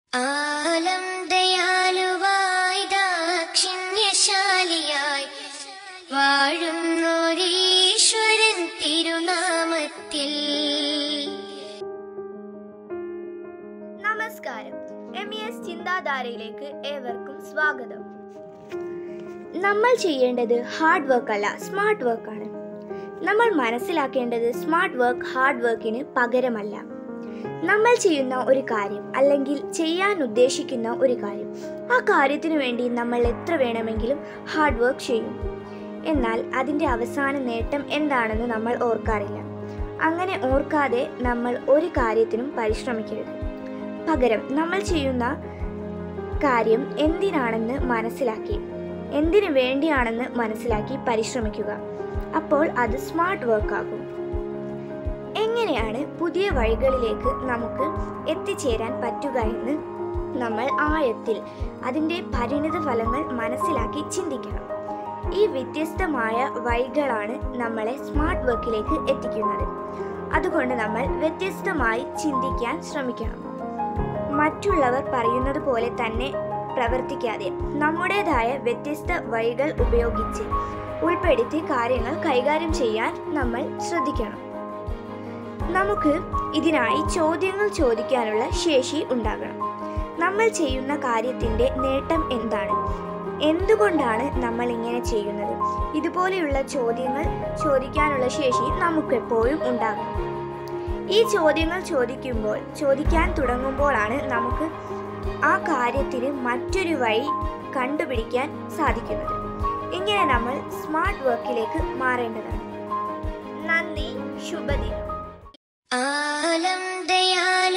ആലം ദയാലുവായി ദാക്ഷിണ്യശാലിയായി വാഴുന്നോരീശ്വരൻ തിരുനാമത്തിൽ നമസ്കാരം M E S ചിന്താധാരയിലേക്ക് ഏവർക്കും സ്വാഗതം നമ്മൾ ചെയ്യേണ്ടത് ഹാർഡ് വർക്ക് അല്ല സ്മാർട്ട് വർക്കാണ് നമ്മൾ മനസ്സിലാക്കേണ്ടത് സ്മാർട്ട് വർക്ക് ഹാർഡ് വർക്കിന് പകരമല്ല നമ്മൾ ചെയ്യുന്ന ഒരു കാര്യം അല്ലെങ്കിൽ ചെയ്യാൻ ഉദ്ദേശിക്കുന്ന ഒരു കാര്യം ആ കാര്യത്തിനു വേണ്ടി നമ്മൾ എത്ര വേണമെങ്കിലും ഹാർഡ് വർക്ക് ചെയ്യും എന്നാൽ അതിൻ്റെ അവസാന നേട്ടം എന്താണെന്ന് നമ്മൾ ഓർക്കാറില്ല അങ്ങനെ ഓർക്കാതെ നമ്മൾ ഒരു കാര്യത്തിനും പരിശ്രമിക്കരുത് പകരം നമ്മൾ ചെയ്യുന്ന കാര്യം എന്തിനാണെന്ന് മനസ്സിലാക്കി എന്തിനു വേണ്ടിയാണെന്ന് മനസ്സിലാക്കി പരിശ്രമിക്കുക അപ്പോൾ അത് സ്മാർട്ട് വർക്ക് ആകും എങ്ങനെയാണ് പുതിയ വഴികളിലേക്ക് നമുക്ക് എത്തിച്ചേരാൻ പറ്റുക എന്ന് നമ്മൾ ആഴത്തിൽ അതിൻ്റെ പരിണിത ഫലങ്ങൾ മനസ്സിലാക്കി ചിന്തിക്കണം ഈ വ്യത്യസ്തമായ വഴികളാണ് നമ്മളെ സ്മാർട്ട് വർക്കിലേക്ക് എത്തിക്കുന്നത് അതുകൊണ്ട് നമ്മൾ വ്യത്യസ്തമായി ചിന്തിക്കാൻ ശ്രമിക്കണം മറ്റുള്ളവർ പറയുന്നത് പോലെ തന്നെ പ്രവർത്തിക്കാതെ നമ്മുടേതായ വ്യത്യസ്ത വഴികൾ ഉപയോഗിച്ച് ഉൾപ്പെടുത്തി കാര്യങ്ങൾ കൈകാര്യം ചെയ്യാൻ നമ്മൾ ശ്രദ്ധിക്കണം നമുക്ക് ഇതിനായി ചോദ്യങ്ങൾ ചോദിക്കാനുള്ള ശേഷി ഉണ്ടാകണം നമ്മൾ ചെയ്യുന്ന കാര്യത്തിൻ്റെ നേട്ടം എന്താണ് എന്തുകൊണ്ടാണ് നമ്മൾ ഇങ്ങനെ ചെയ്യുന്നത് ഇതുപോലെയുള്ള ചോദ്യങ്ങൾ ചോദിക്കാനുള്ള ശേഷി നമുക്കെപ്പോഴും ഉണ്ടാകണം ഈ ചോദ്യങ്ങൾ ചോദിക്കുമ്പോൾ ചോദിക്കാൻ തുടങ്ങുമ്പോഴാണ് നമുക്ക് ആ കാര്യത്തിന് മറ്റൊരു വഴി കണ്ടുപിടിക്കാൻ സാധിക്കുന്നത് ഇങ്ങനെ നമ്മൾ സ്മാർട്ട് വർക്കിലേക്ക് മാറേണ്ടതാണ് നന്ദി ശുഭദിനം ആലം ദയാലുവായി